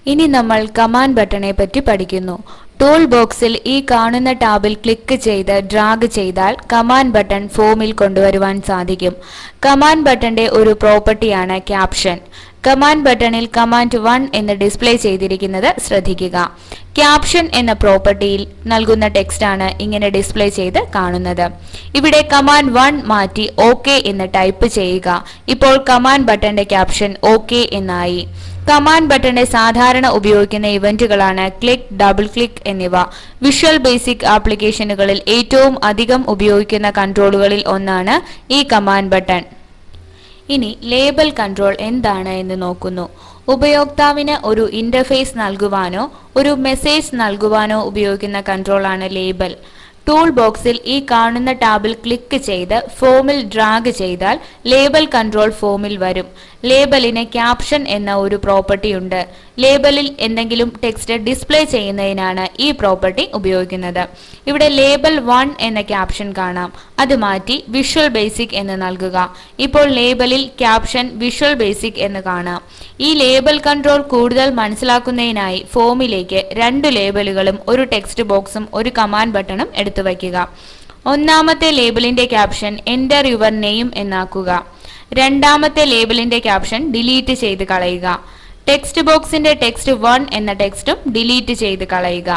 ഇനി നമ്മൾ കമാൻഡ് ബട്ടണെ പറ്റി പഠിക്കുന്നു ടൂൾ ബോക്സിൽ ഈ കാണുന്ന ടാബിൽ ക്ലിക്ക് ചെയ്ത് ഡ്രാഗ് ചെയ്താൽ കമാൻഡ് ബട്ടൺ ഫോമിൽ കൊണ്ടുവരുവാൻ സാധിക്കും കമാൻഡ് ബട്ടന്റെ ഒരു പ്രോപ്പർട്ടിയാണ് ക്യാപ്ഷൻ കമാൻഡ് ബട്ടണിൽ കമാൻഡ് വൺ എന്ന് ഡിസ്പ്ലേ ചെയ്തിരിക്കുന്നത് ശ്രദ്ധിക്കുക ക്യാപ്ഷൻ എന്ന പ്രോപ്പർട്ടിയിൽ നൽകുന്ന ടെക്സ്റ്റാണ് ഇങ്ങനെ ഡിസ്പ്ലേ ചെയ്ത് കാണുന്നത് ഇവിടെ കമാൻഡ് വൺ മാറ്റി ഓക്കെ എന്ന് ടൈപ്പ് ചെയ്യുക ഇപ്പോൾ കമാൻഡ് ബട്ടന്റെ ക്യാപ്ഷൻ ഓക്കെ എന്നായി കമാൻഡ് ബട്ടന്റെ സാധാരണ ഉപയോഗിക്കുന്ന ഇവന്റുകളാണ് ക്ലിക്ക് ഡബിൾ ക്ലിക്ക് എന്നിവ വിഷ്വൽ ബേസിക് ആപ്ലിക്കേഷനുകളിൽ ഏറ്റവും അധികം ഉപയോഗിക്കുന്ന കൺട്രോളുകളിൽ ഒന്നാണ് ഈ കമാൻഡ് ബട്ടൺ ഇനി ലേബൽ കൺട്രോൾ എന്താണ് എന്ന് നോക്കുന്നു ഉപയോക്താവിന് ഒരു ഇന്റർഫേസ് നൽകുവാനോ ഒരു മെസ്സേജ് നൽകുവാനോ ഉപയോഗിക്കുന്ന കൺട്രോളാണ് ലേബൽ ടൂൾ ബോക്സിൽ ഈ കാണുന്ന ടാബിൽ ക്ലിക്ക് ചെയ്ത് ഫോമിൽ ഡ്രാഗ് ചെയ്താൽ ലേബൽ കൺട്രോൾ ഫോമിൽ വരും ലേബലിന് ക്യാപ്ഷൻ എന്ന ഒരു പ്രോപ്പർട്ടി ഉണ്ട് ലേബലിൽ എന്തെങ്കിലും ടെക്സ്റ്റ് ഡിസ്പ്ലേ ചെയ്യുന്നതിനാണ് ഈ പ്രോപ്പർട്ടി ഉപയോഗിക്കുന്നത് ഇവിടെ ലേബൽ വൺ എന്ന ക്യാപ്ഷൻ കാണാം അത് മാറ്റി വിഷ്വൽ ബേസിക് എന്ന് നൽകുക ഇപ്പോൾ ലേബലിൽ ക്യാപ്ഷൻ വിഷ്വൽ ബേസിക് എന്ന് കാണാം ഈ ലേബൽ കൺട്രോൾ കൂടുതൽ മനസ്സിലാക്കുന്നതിനായി ഫോമിലേക്ക് രണ്ട് ലേബലുകളും ഒരു ടെക്സ്റ്റ് ബോക്സും ഒരു കമാൻഡ് ബട്ടണും എടുത്തു വയ്ക്കുക ഒന്നാമത്തെ ലേബലിന്റെ ക്യാപ്ഷൻ എൻ്റർ യുവർ നെയിം എന്നാക്കുക രണ്ടാമത്തെ ലേബലിന്റെ ക്യാപ്ഷൻ ഡിലീറ്റ് ചെയ്ത് കളയുക ടെക്സ്റ്റ് ബോക്സിന്റെ ടെക്സ്റ്റ് വൺ എന്ന ടെക്സ്റ്റും ഡിലീറ്റ് ചെയ്ത് കളയുക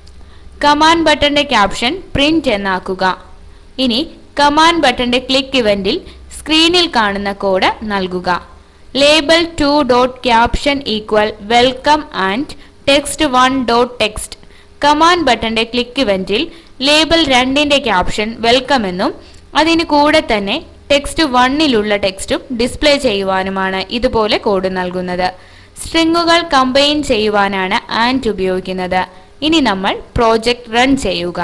കമാൻഡ് ബട്ടന്റെ ക്യാപ്ഷൻ പ്രിന്റ് എന്നാക്കുക ഇനി കമാൻഡ് ബട്ടന്റെ ക്ലിക്ക് ഇവന്റിൽ സ്ക്രീനിൽ കാണുന്ന കോഡ് നൽകുക label two dot caption equal welcome and text one dot text command ബട്ടന്റെ ക്ലിക്ക് ഇവന്റിൽ ലേബൽ രണ്ടിന്റെ ക്യാപ്ഷൻ വെൽക്കം എന്നും അതിന് കൂടെ തന്നെ ടെക്സ്റ്റ് വണ്ണിലുള്ള ടെക്സ്റ്റും ഡിസ്പ്ലേ ചെയ്യുവാനുമാണ് ഇതുപോലെ കോഡ് നൽകുന്നത് സ്ട്രിങ്ങുകൾ കമ്പൈൻ ചെയ്യുവാനാണ് ആൻഡ് ഉപയോഗിക്കുന്നത് ഇനി നമ്മൾ പ്രോജക്റ്റ് റൺ ചെയ്യുക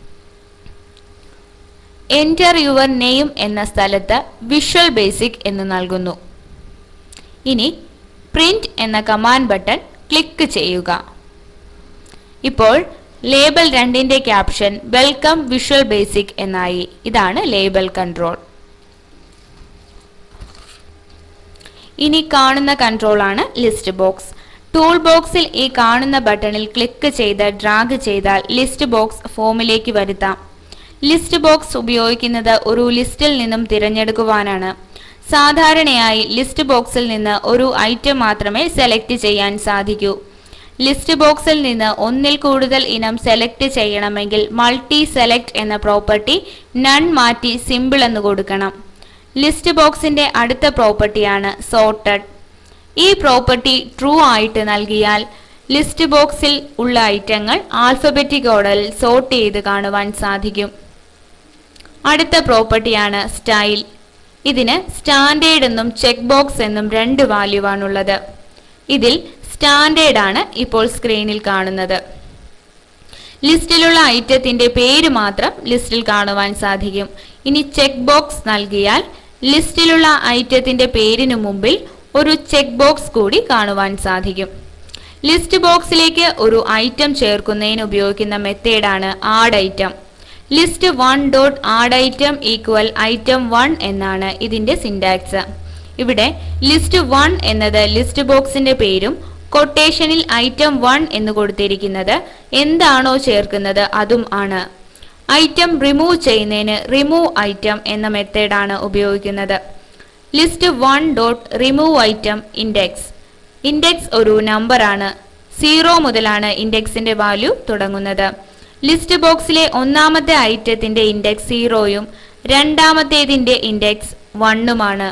എൻ്റർ യുവർ നെയിം എന്ന സ്ഥലത്ത് വിഷ്വൽ ബേസിക് എന്ന് നൽകുന്നു ഇനി പ്രിന്റ് എന്ന കമാൻഡ് ബട്ടൺ ക്ലിക്ക് ചെയ്യുക ഇപ്പോൾ ലേബൽ രണ്ടിന്റെ ക്യാപ്ഷൻ വെൽക്കം വിഷ്വൽ ബേസിക് എന്നായി ഇതാണ് ലേബൽ കൺട്രോൾ ഇനി കാണുന്ന കൺട്രോൾ ആണ് ലിസ്റ്റ് ബോക്സ് ടൂൾ ബോക്സിൽ ഈ കാണുന്ന ബട്ടണിൽ ക്ലിക്ക് ചെയ്ത് ഡ്രാഗ് ചെയ്താൽ ലിസ്റ്റ് ബോക്സ് ഫോമിലേക്ക് വരുത്താം ലിസ്റ്റ് ബോക്സ് ഉപയോഗിക്കുന്നത് ഒരു ലിസ്റ്റിൽ നിന്നും തിരഞ്ഞെടുക്കുവാനാണ് സാധാരണയായി ലിസ്റ്റ് ബോക്സിൽ നിന്ന് ഒരു ഐറ്റം മാത്രമേ സെലക്ട് ചെയ്യാൻ സാധിക്കൂ ലിസ്റ്റ് ബോക്സിൽ നിന്ന് ഒന്നിൽ കൂടുതൽ ഇനം സെലക്ട് ചെയ്യണമെങ്കിൽ മൾട്ടി സെലക്ട് എന്ന പ്രോപ്പർട്ടി നൺ മാറ്റി സിമ്പിൾ എന്ന് കൊടുക്കണം ലിസ്റ്റ് ബോക്സിന്റെ അടുത്ത പ്രോപ്പർട്ടിയാണ് സോർട്ടഡ് ഈ പ്രോപ്പർട്ടി ട്രൂ ആയിട്ട് നൽകിയാൽ ലിസ്റ്റ് ബോക്സിൽ ഉള്ള ഐറ്റങ്ങൾ ആൽഫബറ്റിക് ഓർഡറിൽ സോർട്ട് ചെയ്ത് കാണുവാൻ സാധിക്കും അടുത്ത പ്രോപ്പർട്ടിയാണ് സ്റ്റൈൽ ഇതിന് സ്റ്റാൻഡേർഡ് എന്നും ചെക്ക് ബോക്സ് എന്നും രണ്ട് വാല്യൂ ആണുള്ളത് ഇതിൽ സ്റ്റാൻഡേർഡ് ആണ് ഇപ്പോൾ സ്ക്രീനിൽ കാണുന്നത് ലിസ്റ്റിലുള്ള ഐറ്റത്തിന്റെ പേര് മാത്രം ലിസ്റ്റിൽ കാണുവാൻ സാധിക്കും ഇനി ചെക്ക് ബോക്സ് നൽകിയാൽ ലിസ്റ്റിലുള്ള ഐറ്റത്തിന്റെ പേരിനു മുമ്പിൽ ഒരു ചെക്ക് ബോക്സ് കൂടി കാണുവാൻ സാധിക്കും ലിസ്റ്റ് ബോക്സിലേക്ക് ഒരു ഐറ്റം ചേർക്കുന്നതിന് ഉപയോഗിക്കുന്ന മെത്തേഡാണ് add item list one dot add item equal item one എന്നാണ് ഇതിന്റെ സിൻടാക്സ് ഇവിടെ ലിസ്റ്റ് വൺ എന്നത് ലിസ്റ്റ് ബോക്സിന്റെ പേരും കൊട്ടേഷനിൽ ഐറ്റം വൺ എന്ന് കൊടുത്തിരിക്കുന്നത് എന്താണോ ചേർക്കുന്നത് അതും ആണ് ഐറ്റം റിമൂവ് ചെയ്യുന്നതിന് റിമൂവ് ഐറ്റം എന്ന മെത്തേഡാണ് ഉപയോഗിക്കുന്നത് list one dot remove item index index ഒരു നമ്പറാണ് സീറോ മുതലാണ് ഇൻഡെക്സിന്റെ വാല്യൂ തുടങ്ങുന്നത് ലിസ്റ്റ് ബോക്സിലെ ഒന്നാമത്തെ ഐറ്റത്തിന്റെ ഇൻഡെക്സ് സീറോയും രണ്ടാമത്തേതിന്റെ ഇൻഡെക്സ് വണ്ണുമാണ്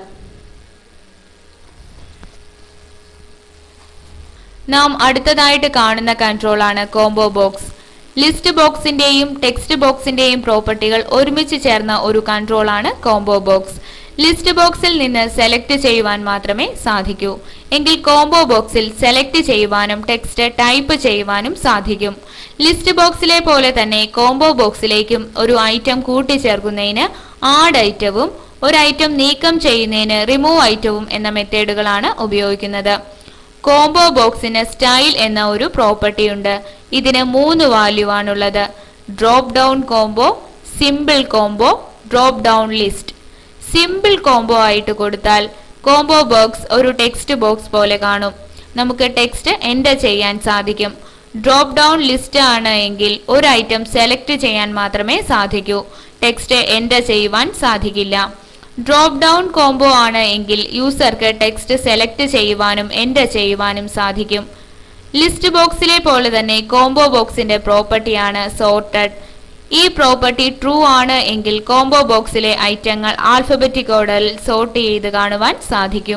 നാം അടുത്തതായിട്ട് കാണുന്ന കൺട്രോൾ ആണ് കോംബോ ബോക്സ് ലിസ്റ്റ് ബോക്സിന്റെയും ടെക്സ്റ്റ് ബോക്സിന്റെയും പ്രോപ്പർട്ടികൾ ഒരുമിച്ച് ചേർന്ന ഒരു കൺട്രോൾ ആണ് കോംബോ ബോക്സ് ലിസ്റ്റ് ബോക്സിൽ നിന്ന് സെലക്ട് ചെയ്യുവാൻ മാത്രമേ സാധിക്കൂ എങ്കിൽ കോംബോ ബോക്സിൽ സെലക്ട് ചെയ്യുവാനും ടെക്സ്റ്റ് ടൈപ്പ് ചെയ്യുവാനും സാധിക്കും ലിസ്റ്റ് ബോക്സിലെ പോലെ തന്നെ കോംബോ ബോക്സിലേക്കും ഒരു ഐറ്റം കൂട്ടിച്ചേർക്കുന്നതിന് ആഡ് ഐറ്റവും ഒരു ഐറ്റം നീക്കം ചെയ്യുന്നതിന് റിമൂവ് ഐറ്റവും എന്ന മെത്തേഡുകളാണ് ഉപയോഗിക്കുന്നത് കോംബോ ബോക്സിന് സ്റ്റൈൽ എന്ന ഒരു പ്രോപ്പർട്ടി ഉണ്ട് ഇതിന് മൂന്ന് വാല്യൂ ആണുള്ളത് drop down combo simple combo drop down list simple combo ആയിട്ട് കൊടുത്താൽ കോംബോ ബോക്സ് ഒരു ടെക്സ്റ്റ് ബോക്സ് പോലെ കാണും നമുക്ക് ടെക്സ്റ്റ് എൻ്റർ ചെയ്യാൻ സാധിക്കും ഡ്രോപ്പ് ഡൗൺ ലിസ്റ്റ് ആണ് എങ്കിൽ ഒരു ഐറ്റം സെലക്ട് ചെയ്യാൻ മാത്രമേ സാധിക്കൂ ടെക്സ്റ്റ് എൻ്റർ ചെയ്യുവാൻ സാധിക്കില്ല ഡ്രോപ്പ് ഡൗൺ കോംബോ ആണ് എങ്കിൽ യൂസർക്ക് ടെക്സ്റ്റ് സെലക്ട് ചെയ്യുവാനും എൻ്റർ ചെയ്യുവാനും സാധിക്കും ലിസ്റ്റ് ബോക്സിലെ പോലെ തന്നെ കോംബോ ബോക്സിന്റെ പ്രോപ്പർട്ടിയാണ് സോർട്ടഡ് ഈ പ്രോപ്പർട്ടി ട്രൂ ആണ് എങ്കിൽ കോംബോ ബോക്സിലെ ഐറ്റങ്ങൾ ആൽഫബറ്റിക് ഓർഡറിൽ സോർട്ട് ചെയ്ത് കാണുവാൻ സാധിക്കും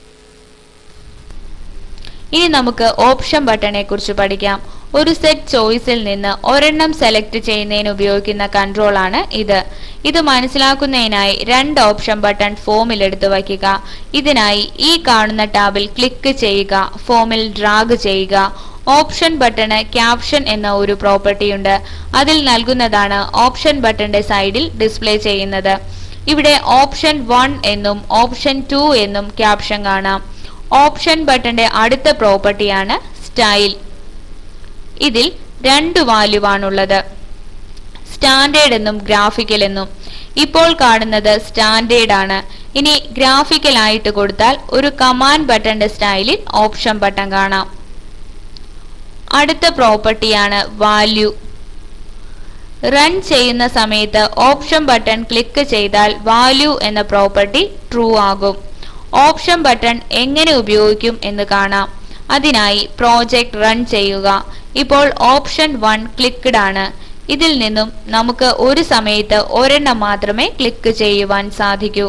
ഇനി നമുക്ക് ഓപ്ഷൻ ബട്ടണെ കുറിച്ച് പഠിക്കാം ഒരു സെറ്റ് ചോയ്സിൽ നിന്ന് ഒരെണ്ണം സെലക്ട് ചെയ്യുന്നതിന് ഉപയോഗിക്കുന്ന കൺട്രോൾ ആണ് ഇത് ഇത് മനസ്സിലാക്കുന്നതിനായി രണ്ട് ഓപ്ഷൻ ബട്ടൺ ഫോമിൽ എടുത്തു വയ്ക്കുക ഇതിനായി ഈ കാണുന്ന ടാബിൽ ക്ലിക്ക് ചെയ്യുക ഫോമിൽ ഡ്രാഗ് ചെയ്യുക ഓപ്ഷൻ ബട്ടണ് ക്യാപ്ഷൻ എന്ന ഒരു പ്രോപ്പർട്ടി ഉണ്ട് അതിൽ നൽകുന്നതാണ് ഓപ്ഷൻ ബട്ടന്റെ സൈഡിൽ ഡിസ്പ്ലേ ചെയ്യുന്നത് ഇവിടെ ഓപ്ഷൻ വൺ എന്നും ഓപ്ഷൻ ടു എന്നും ക്യാപ്ഷൻ കാണാം ഓപ്ഷൻ ബട്ടന്റെ അടുത്ത പ്രോപ്പർട്ടിയാണ് സ്റ്റൈൽ ഇതിൽ രണ്ട് വാല്യൂ ആണുള്ളത് സ്റ്റാൻഡേർഡ് എന്നും ഗ്രാഫിക്കൽ എന്നും ഇപ്പോൾ കാണുന്നത് സ്റ്റാൻഡേർഡ് ആണ് ഇനി ഗ്രാഫിക്കൽ ആയിട്ട് കൊടുത്താൽ ഒരു കമാൻഡ് ബട്ടന്റെ സ്റ്റൈലിൽ ഓപ്ഷൻ ബട്ടൺ കാണാം അടുത്ത പ്രോപ്പർട്ടിയാണ് വാല്യൂ റൺ ചെയ്യുന്ന സമയത്ത് ഓപ്ഷൻ ബട്ടൺ ക്ലിക്ക് ചെയ്താൽ വാല്യൂ എന്ന പ്രോപ്പർട്ടി ട്രൂ ആകും ഓപ്ഷൻ ബട്ടൺ എങ്ങനെ ഉപയോഗിക്കും എന്ന് കാണാം അതിനായി പ്രോജക്റ്റ് റൺ ചെയ്യുക ഇപ്പോൾ ഓപ്ഷൻ വൺ ക്ലിക്ക്ഡ് ആണ് ഇതിൽ നിന്നും നമുക്ക് ഒരു സമയത്ത് ഒരെണ്ണം മാത്രമേ ക്ലിക്ക് ചെയ്യുവാൻ സാധിക്കൂ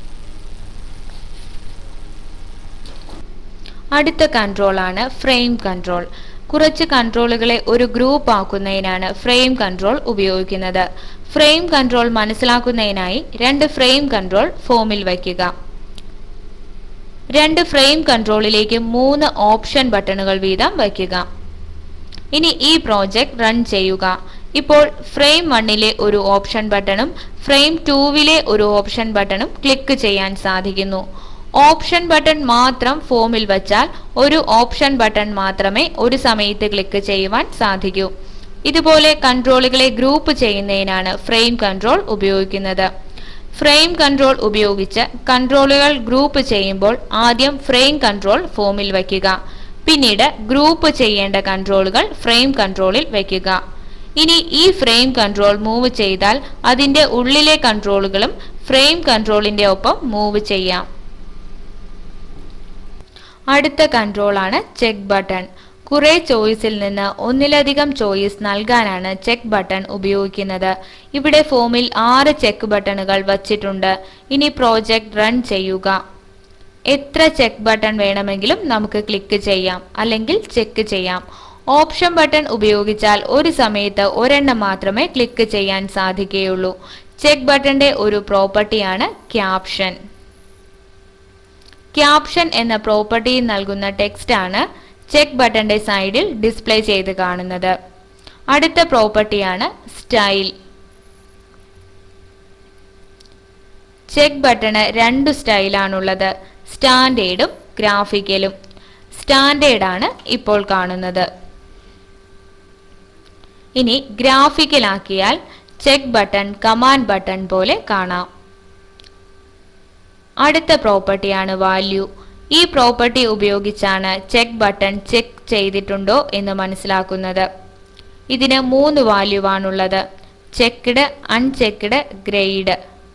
അടുത്ത കൺട്രോൾ ആണ് ഫ്രെയിം കൺട്രോൾ കുറച്ച് കൺട്രോളുകളെ ഒരു ഗ്രൂപ്പ് ആക്കുന്നതിനാണ് ഫ്രെയിം കൺട്രോൾ ഉപയോഗിക്കുന്നത് ഫ്രെയിം കൺട്രോൾ മനസ്സിലാക്കുന്നതിനായി രണ്ട് ഫ്രെയിം കൺട്രോൾ ഫോമിൽ വയ്ക്കുക രണ്ട് ഫ്രെയിം കൺട്രോളിലേക്ക് മൂന്ന് ഓപ്ഷൻ ബട്ടണുകൾ വീതം വയ്ക്കുക ഇനി ഈ പ്രോജക്റ്റ് റൺ ചെയ്യുക ഇപ്പോൾ ഫ്രെയിം വണ്ണിലെ ഒരു ഓപ്ഷൻ ബട്ടണും ഫ്രെയിം ടൂവിലെ ഒരു ഓപ്ഷൻ ബട്ടണും ക്ലിക്ക് ചെയ്യാൻ സാധിക്കുന്നു ഓപ്ഷൻ ബട്ടൺ മാത്രം ഫോമിൽ വച്ചാൽ ഒരു ഓപ്ഷൻ ബട്ടൺ മാത്രമേ ഒരു സമയത്ത് ക്ലിക്ക് ചെയ്യുവാൻ സാധിക്കൂ ഇതുപോലെ കൺട്രോളുകളെ ഗ്രൂപ്പ് ചെയ്യുന്നതിനാണ് ഫ്രെയിം കൺട്രോൾ ഉപയോഗിക്കുന്നത് ഫ്രെയിം കൺട്രോൾ ഉപയോഗിച്ച് കൺട്രോളുകൾ ഗ്രൂപ്പ് ചെയ്യുമ്പോൾ ആദ്യം ഫ്രെയിം കൺട്രോൾ ഫോമിൽ വയ്ക്കുക പിന്നീട് ഗ്രൂപ്പ് ചെയ്യേണ്ട കൺട്രോളുകൾ ഫ്രെയിം കൺട്രോളിൽ വയ്ക്കുക ഇനി ഈ ഫ്രെയിം കൺട്രോൾ മൂവ് ചെയ്താൽ അതിന്റെ ഉള്ളിലെ കൺട്രോളുകളും ഫ്രെയിം കൺട്രോളിന്റെ ഒപ്പം മൂവ് ചെയ്യാം അടുത്ത കൺട്രോൾ ആണ് ചെക്ക് ബട്ടൺ കുറെ ചോയ്സിൽ നിന്ന് ഒന്നിലധികം ചോയ്സ് നൽകാനാണ് ചെക്ക് ബട്ടൺ ഉപയോഗിക്കുന്നത് ഇവിടെ ഫോമിൽ ആറ് ചെക്ക് ബട്ടണുകൾ വച്ചിട്ടുണ്ട് ഇനി പ്രോജക്റ്റ് റൺ ചെയ്യുക എത്ര ചെക്ക് ബട്ടൺ വേണമെങ്കിലും നമുക്ക് ക്ലിക്ക് ചെയ്യാം അല്ലെങ്കിൽ ചെക്ക് ചെയ്യാം ഓപ്ഷൻ ബട്ടൺ ഉപയോഗിച്ചാൽ ഒരു സമയത്ത് ഒരെണ്ണം മാത്രമേ ക്ലിക്ക് ചെയ്യാൻ സാധിക്കുകയുള്ളൂ ചെക്ക് ബട്ടന്റെ ഒരു പ്രോപ്പർട്ടിയാണ് ക്യാപ്ഷൻ ക്യാപ്ഷൻ എന്ന പ്രോപ്പർട്ടി നൽകുന്ന ടെക്സ്റ്റ് ആണ് ചെക്ക് ബട്ടന്റെ സൈഡിൽ ഡിസ്പ്ലേ ചെയ്ത് കാണുന്നത് അടുത്ത പ്രോപ്പർട്ടിയാണ് സ്റ്റൈൽ ചെക്ക് ബട്ടണ് രണ്ട് സ്റ്റൈലാണുള്ളത് സ്റ്റാൻഡേർഡും ഗ്രാഫിക്കലും സ്റ്റാൻഡേർഡ് ആണ് ഇപ്പോൾ കാണുന്നത് ഇനി ഗ്രാഫിക്കലാക്കിയാൽ ചെക്ക് ബട്ടൺ കമാൻഡ് ബട്ടൺ പോലെ കാണാം അടുത്ത പ്രോപ്പർട്ടിയാണ് വാല്യൂ ഈ പ്രോപ്പർട്ടി ഉപയോഗിച്ചാണ് ചെക്ക് ബട്ടൺ ചെക്ക് ചെയ്തിട്ടുണ്ടോ എന്ന് മനസ്സിലാക്കുന്നത് ഇതിന് മൂന്ന് വാല്യൂ ആണുള്ളത് checked unchecked grayed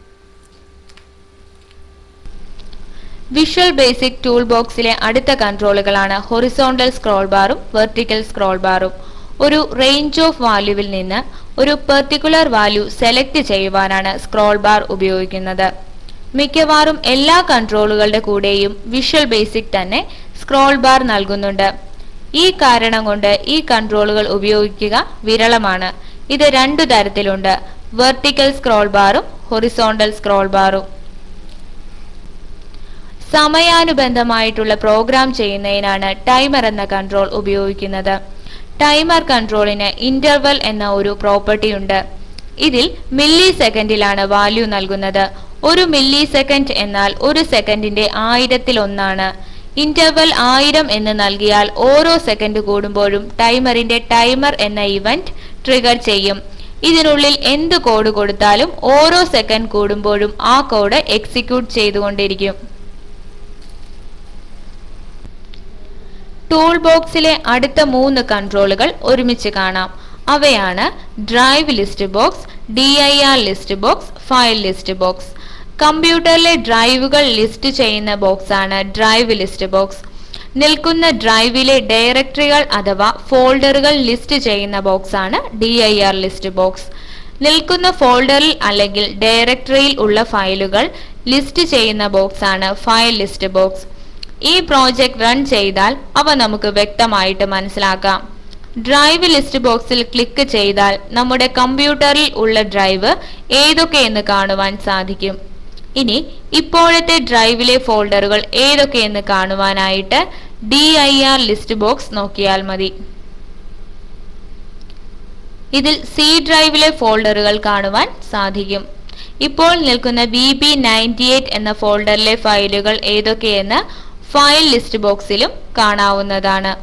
visual basic tool ബോക്സിലെ അടുത്ത കൺട്രോളുകളാണ് ഹൊറിസോണ്ടൽ സ്ക്രോൾ ബാറും വെർട്ടിക്കൽ സ്ക്രോൾ ബാറും ഒരു റേഞ്ച് ഓഫ് വാല്യൂവിൽ നിന്ന് ഒരു പെർട്ടിക്കുലർ വാല്യൂ സെലക്ട് ചെയ്യുവാനാണ് സ്ക്രോൾ ബാർ ഉപയോഗിക്കുന്നത് മിക്കവാറും എല്ലാ കൺട്രോളുകളുടെ കൂടെയും വിഷ്വൽ ബേസിക് തന്നെ സ്ക്രോൾ ബാർ നൽകുന്നുണ്ട് ഈ കാരണം കൊണ്ട് ഈ കൺട്രോളുകൾ ഉപയോഗിക്കുക വിരളമാണ് ഇത് രണ്ടു തരത്തിലുണ്ട് വെർട്ടിക്കൽ സ്ക്രോൾ ബാറും ഹൊറിസോണ്ടൽ സ്ക്രോൾ ബാറും സമയാനുബന്ധമായിട്ടുള്ള പ്രോഗ്രാം ചെയ്യുന്നതിനാണ് ടൈമർ എന്ന കൺട്രോൾ ഉപയോഗിക്കുന്നത് ടൈമർ കൺട്രോളിന് ഇന്റർവൽ എന്ന ഒരു പ്രോപ്പർട്ടി ഉണ്ട് ഇതിൽ മില്ലി സെക്കൻഡിലാണ് വാല്യൂ നൽകുന്നത് ഒരു മില്ലി സെക്കൻഡ് എന്നാൽ ഒരു സെക്കൻഡിന്റെ ആയിരത്തിൽ ഒന്നാണ് ഇന്റർവൽ ആയിരം എന്ന് നൽകിയാൽ ഓരോ സെക്കൻഡ് കൂടുമ്പോഴും ടൈമറിന്റെ ടൈമർ എന്ന ഇവന്റ് ട്രിഗർ ചെയ്യും ഇതിനുള്ളിൽ എന്ത് കോഡ് കൊടുത്താലും ഓരോ സെക്കൻഡ് കൂടുമ്പോഴും ആ കോഡ് എക്സിക്യൂട്ട് ചെയ്തുകൊണ്ടിരിക്കും ടൂൾ ബോക്സിലെ അടുത്ത മൂന്ന് കൺട്രോളുകൾ ഒരുമിച്ച് കാണാം അവയാണ് drive list box D I R list box file list box കമ്പ്യൂട്ടറിലെ ഡ്രൈവുകൾ ലിസ്റ്റ് ചെയ്യുന്ന ബോക്സാണ് ഡ്രൈവ് ലിസ്റ്റ് ബോക്സ് നിൽക്കുന്ന ഡ്രൈവിലെ ഡയറക്ടറികൾ അഥവാ ഫോൾഡറുകൾ ലിസ്റ്റ് ചെയ്യുന്ന ബോക്സാണ് D I R list box നിൽക്കുന്ന ഫോൾഡറിൽ അല്ലെങ്കിൽ ഡയറക്ടറിയിൽ ഉള്ള ഫയലുകൾ ലിസ്റ്റ് ചെയ്യുന്ന ബോക്സാണ് ഫയൽ ലിസ്റ്റ് ബോക്സ് ഈ പ്രോജക്റ്റ് റൺ ചെയ്താൽ അവ നമുക്ക് വ്യക്തമായിട്ട് മനസ്സിലാക്കാം ഡ്രൈവ് ലിസ്റ്റ് ബോക്സിൽ ക്ലിക്ക് ചെയ്താൽ നമ്മുടെ കമ്പ്യൂട്ടറിൽ ഉള്ള ഡ്രൈവ് ഏതൊക്കെയെന്ന് കാണുവാൻ സാധിക്കും ഇനി ഇപ്പോഴത്തെ ഡ്രൈവിലെ ഫോൾഡറുകൾ ഏതൊക്കെയെന്ന് കാണുവാനായിട്ട് D I R list box നോക്കിയാൽ മതി ഇതിൽ സി ഡ്രൈവിലെ ഫോൾഡറുകൾ കാണുവാൻ സാധിക്കും ഇപ്പോൾ നിൽക്കുന്ന ബി ബി നയൻറ്റി എയ്റ്റ് എന്ന ഫോൾഡറിലെ ഫയലുകൾ ഏതൊക്കെയെന്ന് ഫയൽ ലിസ്റ്റ് ബോക്സിലും കാണാവുന്നതാണ്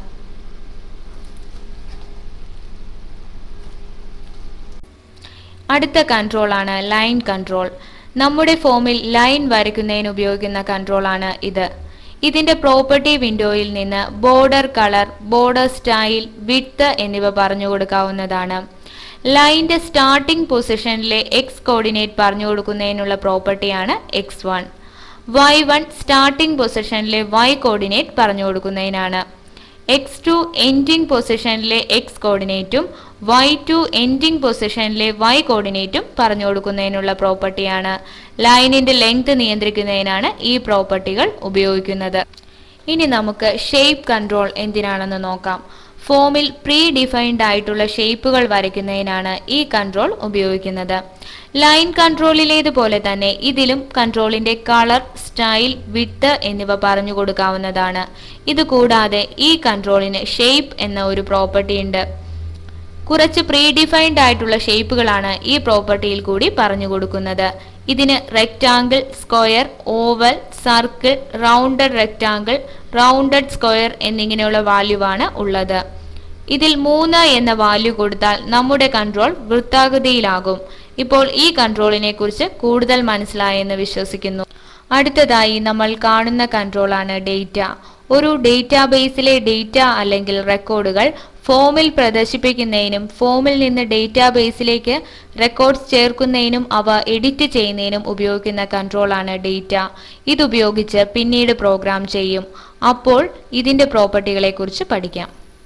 അടുത്ത കൺട്രോൾ ആണ് ലൈൻ കൺട്രോൾ നമ്മുടെ ഫോമിൽ ലൈൻ വരയ്ക്കുന്നതിന് ഉപയോഗിക്കുന്ന കൺട്രോൾ ആണ് ഇത് ഇതിന്റെ പ്രോപ്പർട്ടി വിൻഡോയിൽ നിന്ന് border colour border style width എന്നിവ പറഞ്ഞു കൊടുക്കാവുന്നതാണ് ലൈന്റെ സ്റ്റാർട്ടിംഗ് പൊസിഷനിലെ എക്സ് കോർഡിനേറ്റ് പറഞ്ഞു കൊടുക്കുന്നതിനുള്ള പ്രോപ്പർട്ടിയാണ് X one Y one starting പൊസിഷനിലെ വൈ കോർഡിനേറ്റ് പറഞ്ഞു കൊടുക്കുന്നതിനാണ് എക്സ് ടു എൻഡിംഗ് പൊസിഷനിലെ എക്സ് കോർഡിനേറ്റും വൈ ടു എൻഡിംഗ് പൊസിഷനിലെ വൈ കോർഡിനേറ്റും പറഞ്ഞു കൊടുക്കുന്നതിനുള്ള പ്രോപ്പർട്ടിയാണ് ലൈനിന്റെ ലെങ്ത് നിയന്ത്രിക്കുന്നതിനാണ് ഈ പ്രോപ്പർട്ടികൾ ഉപയോഗിക്കുന്നത് ഇനി നമുക്ക് ഷേപ്പ് കൺട്രോൾ എന്തിനാണെന്ന് നോക്കാം ഫോമിൽ പ്രീ ഡിഫൈൻഡ് ആയിട്ടുള്ള ഷേപ്പുകൾ വരയ്ക്കുന്നതിനാണ് ഈ കൺട്രോൾ ഉപയോഗിക്കുന്നത് ലൈൻ കൺട്രോളിലേതുപോലെ തന്നെ ഇതിലും കൺട്രോളിന്റെ കളർ സ്റ്റൈൽ വിട്ട് എന്നിവ പറഞ്ഞു കൊടുക്കാവുന്നതാണ് ഇത് കൂടാതെ ഈ കൺട്രോളിന് ഷേപ്പ് എന്ന ഒരു പ്രോപ്പർട്ടി ഉണ്ട് കുറച്ച് പ്രീ ഡിഫൈൻഡ് ആയിട്ടുള്ള ഷേപ്പുകളാണ് ഈ പ്രോപ്പർട്ടിയിൽ കൂടി പറഞ്ഞു കൊടുക്കുന്നത് ഇതിന് rectangle square oval circle rounded rectangle rounded square എന്നിങ്ങനെയുള്ള വാല്യൂവാണ് ഉള്ളത് ഇതിൽ മൂന്ന് എന്ന വാല്യൂ കൊടുത്താൽ നമ്മുടെ കൺട്രോൾ വൃത്താകൃതിയിലാകും ഇപ്പോൾ ഈ കൺട്രോളിനെ കുറിച്ച് കൂടുതൽ മനസ്സിലായെന്ന് വിശ്വസിക്കുന്നു അടുത്തതായി നമ്മൾ കാണുന്ന കൺട്രോളാണ് ഡേറ്റ ഒരു ഡേറ്റാബേസിലെ ഡേറ്റ അല്ലെങ്കിൽ റെക്കോർഡുകൾ ഫോമിൽ പ്രദർശിപ്പിക്കുന്നതിനും ഫോമിൽ നിന്ന് ഡേറ്റാബേസിലേക്ക് റെക്കോർഡ്സ് ചേർക്കുന്നതിനും അവ എഡിറ്റ് ചെയ്യുന്നതിനും ഉപയോഗിക്കുന്ന കൺട്രോളാണ് ഡേറ്റ ഇതുപയോഗിച്ച് പിന്നീട് പ്രോഗ്രാം ചെയ്യും അപ്പോൾ ഇതിന്റെ പ്രോപ്പർട്ടികളെ കുറിച്ച് പഠിക്കാം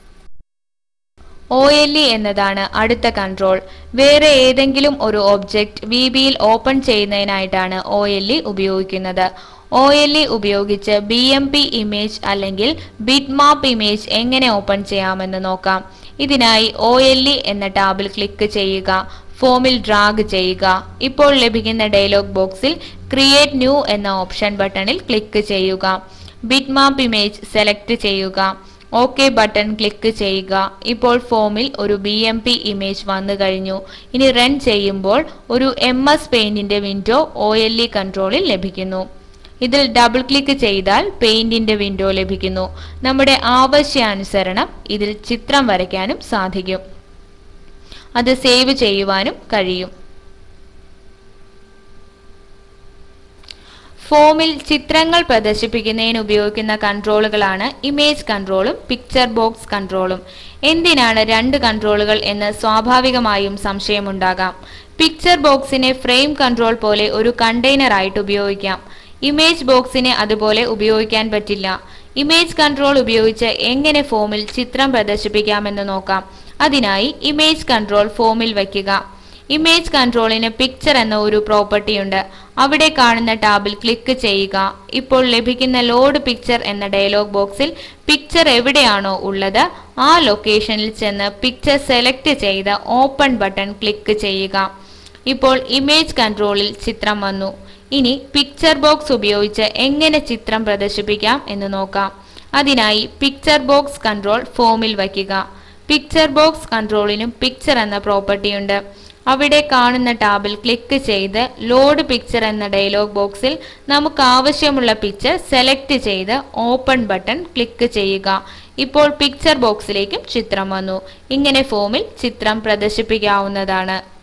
ഒ എൽ ഇ എന്നതാണ് അടുത്ത കൺട്രോൾ വേറെ ഏതെങ്കിലും ഒരു ഒബ്ജക്റ്റ് വി ബിയിൽ ഓപ്പൺ ചെയ്യുന്നതിനായിട്ടാണ് ഒ എൽ ഇ ഉപയോഗിക്കുന്നത് ഒ എൽ ഇ ഉപയോഗിച്ച് ബി എം പി ഇമേജ് അല്ലെങ്കിൽ ബിറ്റ് മാപ്പ് ഇമേജ് എങ്ങനെ ഓപ്പൺ ചെയ്യാമെന്ന് നോക്കാം ഇതിനായി ഒ എൽ ഇ എന്ന ടാബിൽ ക്ലിക്ക് ചെയ്യുക ഫോമിൽ ഡ്രാഗ് ചെയ്യുക ഇപ്പോൾ ലഭിക്കുന്ന ഡയലോഗ് ബോക്സിൽ ക്രിയേറ്റ് ന്യൂ എന്ന ഓപ്ഷൻ ബട്ടണിൽ ക്ലിക്ക് ചെയ്യുക ബിറ്റ് മാപ്പ് ഇമേജ് സെലക്ട് ചെയ്യുക ഓക്കെ ബട്ടൺ ക്ലിക്ക് ചെയ്യുക ഇപ്പോൾ ഫോമിൽ ഒരു ബി എം പി ഇമേജ് വന്നു കഴിഞ്ഞു ഇനി റൺ ചെയ്യുമ്പോൾ ഒരു എം എസ് പെയിന്റിന്റെ വിൻഡോ ഒ എൽ ഇ കൺട്രോളിൽ ലഭിക്കുന്നു ഇതിൽ ഡബിൾ ക്ലിക്ക് ചെയ്താൽ പെയിന്റിന്റെ വിൻഡോ ലഭിക്കുന്നു നമ്മുടെ ആവശ്യാനുസരണം ഇതിൽ ചിത്രം വരയ്ക്കാനും സാധിക്കും അത് സേവ് ചെയ്യുവാനും കഴിയും ഫോമിൽ ചിത്രങ്ങൾ പ്രദർശിപ്പിക്കുന്നതിന് ഉപയോഗിക്കുന്ന കൺട്രോളുകളാണ് ഇമേജ് കൺട്രോളും പിക്ചർ ബോക്സ് കൺട്രോളും എന്തിനാണ് രണ്ട് കൺട്രോളുകൾ എന്ന് സ്വാഭാവികമായും സംശയമുണ്ടാകാം പിക്ചർ ബോക്സിനെ ഫ്രെയിം കൺട്രോൾ പോലെ ഒരു കണ്ടെയ്നർ ആയിട്ട് ഉപയോഗിക്കാം ഇമേജ് ബോക്സിനെ അതുപോലെ ഉപയോഗിക്കാൻ പറ്റില്ല ഇമേജ് കൺട്രോൾ ഉപയോഗിച്ച് എങ്ങനെ ഫോമിൽ ചിത്രം പ്രദർശിപ്പിക്കാമെന്ന് നോക്കാം അതിനായി ഇമേജ് കൺട്രോൾ ഫോമിൽ വയ്ക്കുക ഇമേജ് കൺട്രോളിന് പിക്ചർ എന്ന ഒരു പ്രോപ്പർട്ടി ഉണ്ട് അവിടെ കാണുന്ന ടാബിൽ ക്ലിക്ക് ചെയ്യുക ഇപ്പോൾ ലഭിക്കുന്ന ലോഡ് പിക്ചർ എന്ന ഡയലോഗ് ബോക്സിൽ പിക്ചർ എവിടെയാണോ ഉള്ളത് ആ ലൊക്കേഷനിൽ ചെന്ന് പിക്ചർ സെലക്ട് ചെയ്ത് ഓപ്പൺ ബട്ടൺ ക്ലിക്ക് ചെയ്യുക ഇപ്പോൾ ഇമേജ് കൺട്രോളിൽ ചിത്രം വന്നു ഇനി പിക്ചർ ബോക്സ് ഉപയോഗിച്ച് എങ്ങനെ ചിത്രം പ്രദർശിപ്പിക്കാം എന്ന് നോക്കാം അതിനായി പിക്ചർ ബോക്സ് കൺട്രോൾ ഫോമിൽ വയ്ക്കുക പിക്ചർ ബോക്സ് കൺട്രോളിനും പിക്ചർ എന്ന പ്രോപ്പർട്ടി ഉണ്ട് അവിടെ കാണുന്ന ടാബിൽ ക്ലിക്ക് ചെയ്ത് ലോഡ് പിക്ചർ എന്ന ഡയലോഗ് ബോക്സിൽ നമുക്ക് ആവശ്യമുള്ള പിക്ചർ സെലക്ട് ചെയ്ത് ഓപ്പൺ ബട്ടൺ ക്ലിക്ക് ചെയ്യുക ഇപ്പോൾ പിക്ചർ ബോക്സിലേക്കും ചിത്രം വന്നു ഇങ്ങനെ ഫോമിൽ ചിത്രം പ്രദർശിപ്പിക്കാവുന്നതാണ്